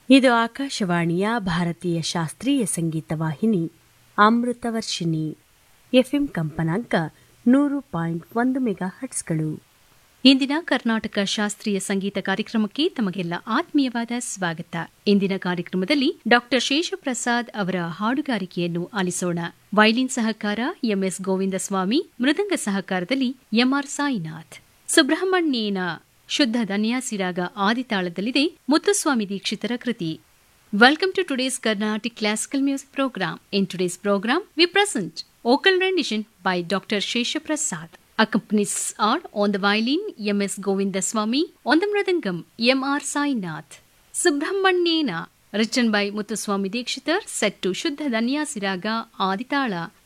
ಇದು ಆಕಾಶವಾಣಿಯ ಭಾರತೀಯ ಶಾಸ್ತ್ರೀಯ ಸಂಗೀತ ವಾಹಿನಿ ಅಮೃತವರ್ಷಿಣಿ ಎಫ್ಎಂ ಕಂಪನಾಂಕ ನೂರು ಪಾಯಿಂಟ್ ಒಂದು ಮೆಗಾ ಹಟ್ಸ್ಗಳು ಇಂದಿನ ಕರ್ನಾಟಕ ಶಾಸ್ತ್ರೀಯ ಸಂಗೀತ ಕಾರ್ಯಕ್ರಮಕ್ಕೆ ತಮಗೆಲ್ಲ ಆತ್ಮೀಯವಾದ ಸ್ವಾಗತ ಇಂದಿನ ಕಾರ್ಯಕ್ರಮದಲ್ಲಿ ಡಾಕ್ಟರ್ ಶೇಷಪ್ರಸಾದ್ ಅವರ ಹಾಡುಗಾರಿಕೆಯನ್ನು ಆಲಿಸೋಣ ವೈಲಿನ್ ಸಹಕಾರ ಎಂಎಸ್ ಗೋವಿಂದಸ್ವಾಮಿ ಮೃದಂಗ ಸಹಕಾರದಲ್ಲಿ ಎಂಆರ್ ಸಾಯಿನಾಥ್ ಸುಬ್ರಹ್ಮಣ್ಯೇನ ಶುದ್ಧ ಧನ್ಯಾಸಿರಾಗ ಆದಿತಾಳದಲ್ಲಿದೆ ಮುತ್ತುಸ್ವಾಮಿ ದೀಕ್ಷಿತರ ಕೃತಿ Welcome to today's Carnatic Classical Music Program. In today's program, we present vocal rendition by Dr. Shesha Prasad. Accompanies are on the violin M.S. Govindaswamy, on the mridangam M.R. Sainath. Subramanyena, written by Muthuswami Dikshitar, set to Shuddha Danyasiraga Aditala